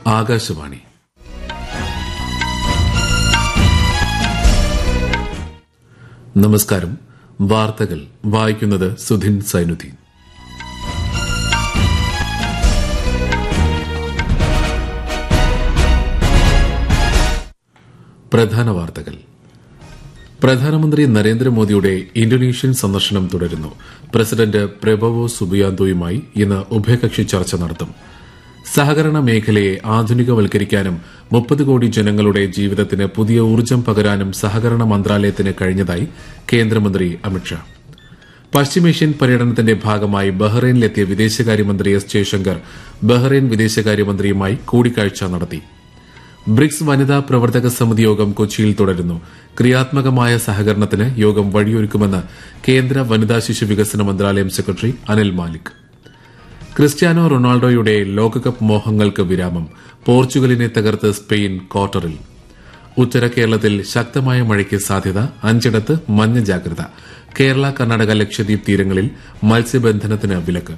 ആകാശവാണി നമസ്കാരം വാർത്തകൾ വായിക്കുന്നത് സുധിൻ സൈനുദ്ദീൻ പ്രധാന വാർത്തകൾ പ്രധാനമന്ത്രി നരേന്ദ്രമോദിയുടെ ഇന്തോനേഷ്യൻ സന്ദർശനം തുടരുന്നു പ്രസിഡന്റ് പ്രബവോ സുബിയാന്തോയുമായി ഇന്ന് ഉഭയകക്ഷി ചർച്ച നടത്തും സഹകരണ മേഖലയെ ആധുനികവൽക്കരിക്കാനും മുപ്പത് കോടി ജനങ്ങളുടെ ജീവിതത്തിന് പുതിയ ഊർജ്ജം പകരാനും സഹകരണ മന്ത്രാലയത്തിന് കഴിഞ്ഞതായി കേന്ദ്രമന്ത്രി അമിത്ഷാ പശ്ചിമേഷ്യൻ പര്യടനത്തിന്റെ ഭാഗമായി ബഹ്റൈനിലെത്തിയ വിദേശകാര്യമന്ത്രി എസ് ജയശങ്കർ ബഹ്റൈൻ വിദേശകാര്യമന്ത്രിയുമായി കൂടിക്കാഴ്ച നടത്തി ബ്രിക്സ് വനിതാ പ്രവർത്തക സമിതി യോഗം കൊച്ചിയിൽ തുടരുന്നു ക്രിയാത്മകമായ സഹകരണത്തിന് യോഗം വഴിയൊരുക്കുമെന്ന് കേന്ദ്ര വനിതാ ശിശു വികസന മന്ത്രാലയം സെക്രട്ടറി അനിൽ മാലിക് ക്രിസ്ത്യാനോ റൊണാൾഡോയുടെ ലോകകപ്പ് മോഹങ്ങൾക്ക് വിരാമം പോർച്ചുഗലിനെ തകർത്ത് സ്പെയിൻ ക്വാർട്ടറിൽ ഉത്തര കേരളത്തിൽ ശക്തമായ മഴയ്ക്ക് സാധ്യത അഞ്ചിടത്ത് മഞ്ഞ ജാഗ്രത കേരള കർണാടക ലക്ഷദ്വീപ് തീരങ്ങളിൽ മത്സ്യബന്ധനത്തിന് വിലക്ക്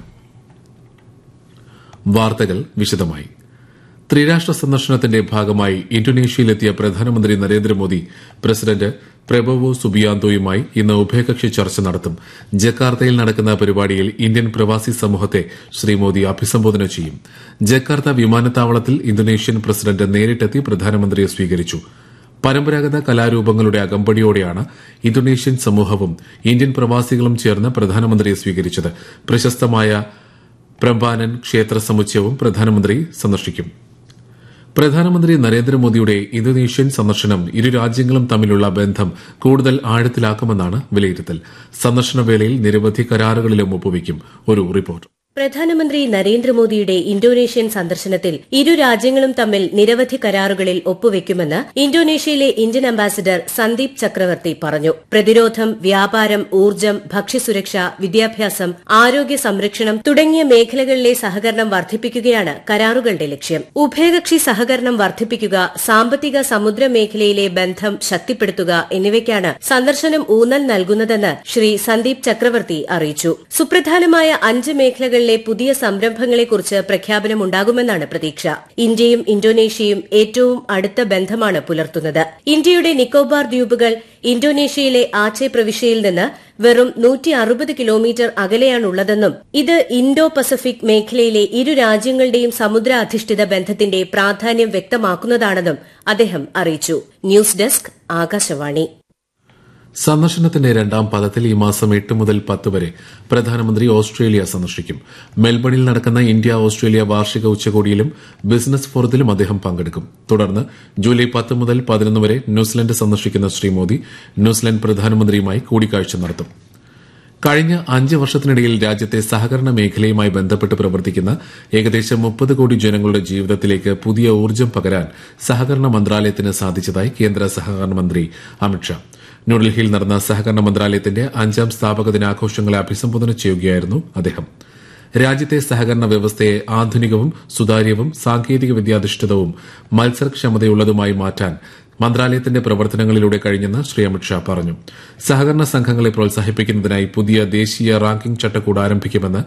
വാർത്തകൾ വിശദമായി ത്രിരാഷ്ട്ര സന്ദർശനത്തിന്റെ ഭാഗമായി ഇന്തോനേഷ്യയിലെത്തിയ പ്രധാനമന്ത്രി നരേന്ദ്രമോദി പ്രസിഡന്റ് പ്രബവോ സുബിയാന്തോയുമായി ഇന്ന് ഉഭയകക്ഷി ചർച്ച നടത്തും ജക്കാർത്തയിൽ നടക്കുന്ന പരിപാടിയിൽ ഇന്ത്യൻ പ്രവാസി സമൂഹത്തെ ശ്രീ മോദി അഭിസംബോധന ചെയ്യും ജക്കാർത്ത വിമാനത്താവളത്തിൽ ഇന്തോനേഷ്യൻ പ്രസിഡന്റ് നേരിട്ടെത്തി പ്രധാനമന്ത്രിയെ സ്വീകരിച്ചു പരമ്പരാഗത കലാരൂപങ്ങളുടെ അകമ്പടിയോടെയാണ് ഇന്തോനേഷ്യൻ സമൂഹവും ഇന്ത്യൻ പ്രവാസികളും ചേർന്ന് പ്രധാനമന്ത്രിയെ സ്വീകരിച്ചത് പ്രശസ്തമായ പ്രംബാനൻ ക്ഷേത്ര സമുച്ചയവും പ്രധാനമന്ത്രി സന്ദർശിക്കും പ്രധാനമന്ത്രി നരേന്ദ്രമോദിയുടെ ഇന്തോനേഷ്യൻ സന്ദർശനം ഇരു രാജ്യങ്ങളും തമ്മിലുള്ള ബന്ധം കൂടുതൽ ആഴത്തിലാക്കുമെന്നാണ് വിലയിരുത്തൽ സന്ദർശന വേളയിൽ നിരവധി കരാറുകളിലും ഒപ്പുവയ്ക്കും ഒരു റിപ്പോർട്ട് പ്രധാനമന്ത്രി നരേന്ദ്രമോദിയുടെ ഇന്തോനേഷ്യൻ സന്ദർശനത്തിൽ ഇരു രാജ്യങ്ങളും തമ്മിൽ നിരവധി കരാറുകളിൽ ഒപ്പുവെക്കുമെന്ന് ഇന്തോനേഷ്യയിലെ ഇന്ത്യൻ അംബാസിഡർ സന്ദീപ് ചക്രവർത്തി പറഞ്ഞു പ്രതിരോധം വ്യാപാരം ഊർജ്ജം ഭക്ഷ്യസുരക്ഷ വിദ്യാഭ്യാസം ആരോഗ്യ സംരക്ഷണം തുടങ്ങിയ മേഖലകളിലെ സഹകരണം വർദ്ധിപ്പിക്കുകയാണ് കരാറുകളുടെ ലക്ഷ്യം ഉഭയകക്ഷി സഹകരണം വർദ്ധിപ്പിക്കുക സാമ്പത്തിക സമുദ്ര മേഖലയിലെ ബന്ധം ശക്തിപ്പെടുത്തുക എന്നിവയ്ക്കാണ് സന്ദർശനം ഊന്നൽ നൽകുന്നതെന്ന് ശ്രീ സന്ദീപ് ചക്രവർത്തി അറിയിച്ചു സുപ്രധാനമായ അഞ്ച് മേഖലകളിൽ മേഖലയിലെ പുതിയ സംരംഭങ്ങളെക്കുറിച്ച് പ്രഖ്യാപനമുണ്ടാകുമെന്നാണ് പ്രതീക്ഷ ഇന്ത്യയും ഇന്തോനേഷ്യയും ഏറ്റവും അടുത്ത ബന്ധമാണ് പുലർത്തുന്നത് ഇന്ത്യയുടെ നിക്കോബാർ ദ്വീപുകൾ ഇന്തോനേഷ്യയിലെ ആച്ചെ പ്രവിശ്യയിൽ നിന്ന് വെറും നൂറ്റി അറുപത് കിലോമീറ്റർ അകലെയാണുള്ളതെന്നും ഇത് ഇൻഡോ പസഫിക് മേഖലയിലെ ഇരു രാജ്യങ്ങളുടെയും സമുദ്ര അധിഷ്ഠിത ബന്ധത്തിന്റെ പ്രാധാന്യം വ്യക്തമാക്കുന്നതാണെന്നും അദ്ദേഹം അറിയിച്ചു ന്യൂസ് ഡെസ്ക് ആകാശവാണി സന്ദർശനത്തിന്റെ രണ്ടാം പദത്തിൽ ഈ മാസം എട്ട് മുതൽ പത്ത് വരെ പ്രധാനമന്ത്രി ഓസ്ട്രേലിയ സന്ദർശിക്കും മെൽബണിൽ നടക്കുന്ന ഇന്ത്യ ഓസ്ട്രേലിയ വാർഷിക ഉച്ചകോടിയിലും ബിസിനസ് ഫോറത്തിലും അദ്ദേഹം പങ്കെടുക്കും തുടർന്ന് ജൂലൈ പത്ത് മുതൽ പതിനൊന്ന് വരെ ന്യൂസിലൻഡ് സന്ദർശിക്കുന്ന ശ്രീ മോദി ന്യൂസിലൻഡ് പ്രധാനമന്ത്രിയുമായി കൂടിക്കാഴ്ച നടത്തും കഴിഞ്ഞ അഞ്ച് വർഷത്തിനിടയിൽ രാജ്യത്തെ സഹകരണ മേഖലയുമായി ബന്ധപ്പെട്ട് പ്രവർത്തിക്കുന്ന ഏകദേശം മുപ്പത് കോടി ജനങ്ങളുടെ ജീവിതത്തിലേക്ക് പുതിയ ഊർജ്ജം പകരാൻ സഹകരണ മന്ത്രാലയത്തിന് സാധിച്ചതായി കേന്ദ്ര സഹകരണ മന്ത്രി അമിത്ഷാ ന്യൂഡൽഹിയിൽ നടന്ന സഹകരണ മന്ത്രാലയത്തിന്റെ അഞ്ചാം സ്ഥാപക ദിനാഘോഷങ്ങളെ അഭിസംബോധന ചെയ്യുകയായിരുന്നു അദ്ദേഹം രാജ്യത്തെ സഹകരണ വ്യവസ്ഥയെ ആധുനികവും സുതാര്യവും സാങ്കേതിക വിദ്യാധിഷ്ഠിതവും മത്സരക്ഷമതയുള്ളതുമായി മാറ്റാൻ മന്ത്രാലയത്തിന്റെ പ്രവർത്തനങ്ങളിലൂടെ കഴിഞ്ഞെന്ന് ശ്രീ അമിത്ഷാ പറഞ്ഞു സഹകരണ സംഘങ്ങളെ പ്രോത്സാഹിപ്പിക്കുന്നതിനായി പുതിയ ദേശീയ റാങ്കിംഗ് ചട്ടക്കൂട് ആരംഭിക്കുമെന്ന്